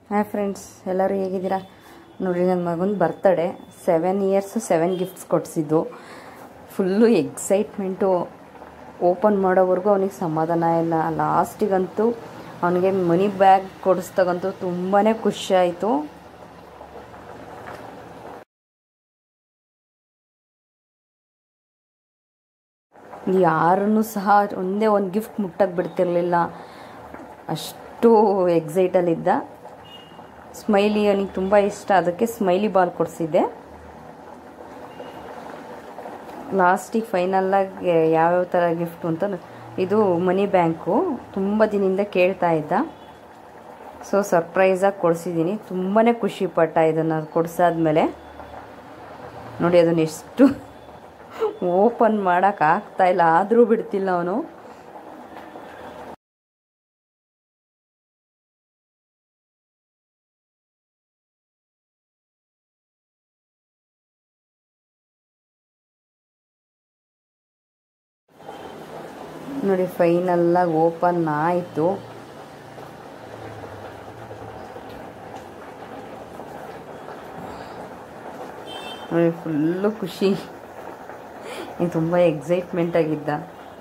hi friends ಎಲ್ಲರೂ ಹೇಗಿದ್ದೀರಾ ನೋಡಿ ನನ್ನ ಮಗನ birthday seven years seven gifts ಕೊಡಿಸಿದ್ದು ಫುಲ್ಲು ಎಕ್ಸೈಟ್ಮೆಂಟು ಓಪನ್ ಮಾಡೋವರೆಗೂ ಅವನಿಗೆ ಸಮಾಧಾನ ಇಲ್ಲ ಲಾಸ್ಟಿಗಂತೂ ಅವನಿಗೆ ಮನಿ ಬ್ಯಾಗ್ ಕೊಡಿಸ್ದಾಗಂತೂ ತುಂಬಾ ಖುಷಿ ಆಯಿತು ಯಾರನ್ನೂ ಸಹ ಒಂದೇ ಒಂದು ಗಿಫ್ಟ್ ಮುಟ್ಟಕ್ಕೆ ಬಿಡ್ತಿರ್ಲಿಲ್ಲ ಅಷ್ಟು ಎಕ್ಸೈಟಲ್ಲಿದ್ದ ಸ್ಮೈಲಿ ಅವನಿಗೆ ತುಂಬ ಇಷ್ಟ ಅದಕ್ಕೆ ಸ್ಮೈಲಿ ಬಾಲ್ ಕೊಡಿಸಿದ್ದೆ ಲಾಸ್ಟಿಗೆ ಫೈನಲ್ಲಾಗಿ ಯಾವ್ಯಾವ ಥರ ಗಿಫ್ಟು ಅಂತ ಇದು ಮನಿ ಬ್ಯಾಂಕು ತುಂಬ ದಿನದಿಂದ ಕೇಳ್ತಾ ಇದ್ದ ಸೊ ಸರ್ಪ್ರೈಸಾಗಿ ಕೊಡಿಸಿದ್ದೀನಿ ತುಂಬಾ ಖುಷಿಪಟ್ಟ ಇದನ್ನು ಕೊಡಿಸಾದ್ಮೇಲೆ ನೋಡಿ ಅದನ್ನು ಎಷ್ಟು ಓಪನ್ ಮಾಡೋಕೆ ಆಗ್ತಾ ಇಲ್ಲ ಆದರೂ ಬಿಡ್ತಿಲ್ಲ ಅವನು ನೋಡಿ ಫೈನಲ್ಲಾಗಿ ಓಪನ್ ಆಯಿತು ನೋಡಿ ಫುಲ್ಲು ಖುಷಿ ತುಂಬ ಎಕ್ಸೈಟ್ಮೆಂಟ್ ಆಗಿದ್ದ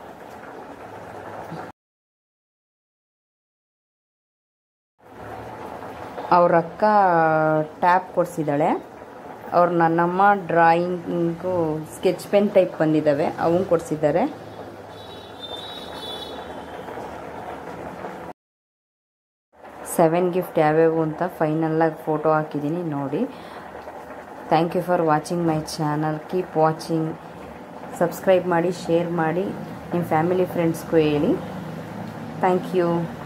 ಅವ್ರ ಅಕ್ಕ ಟ್ಯಾಪ್ ಕೊಡಿಸಿದ್ದಾಳೆ ಅವ್ರು ನನ್ನಮ್ಮ ಡ್ರಾಯಿಂಗು ಸ್ಕೆಚ್ ಪೆನ್ ಟೈಪ್ ಬಂದಿದ್ದಾವೆ ಅವನು ಕೊಡಿಸಿದ್ದಾರೆ ಸೆವೆನ್ ಗಿಫ್ಟ್ ಯಾವ್ಯಾವು ಅಂತ ಫೈನಲ್ಲಾಗಿ ಫೋಟೋ ಹಾಕಿದ್ದೀನಿ ನೋಡಿ thank you for watching my channel keep watching subscribe ಮಾಡಿ ಶೇರ್ ಮಾಡಿ ನಿಮ್ಮ ಫ್ಯಾಮಿಲಿ ಫ್ರೆಂಡ್ಸ್ಗೂ ಹೇಳಿ ಥ್ಯಾಂಕ್ ಯು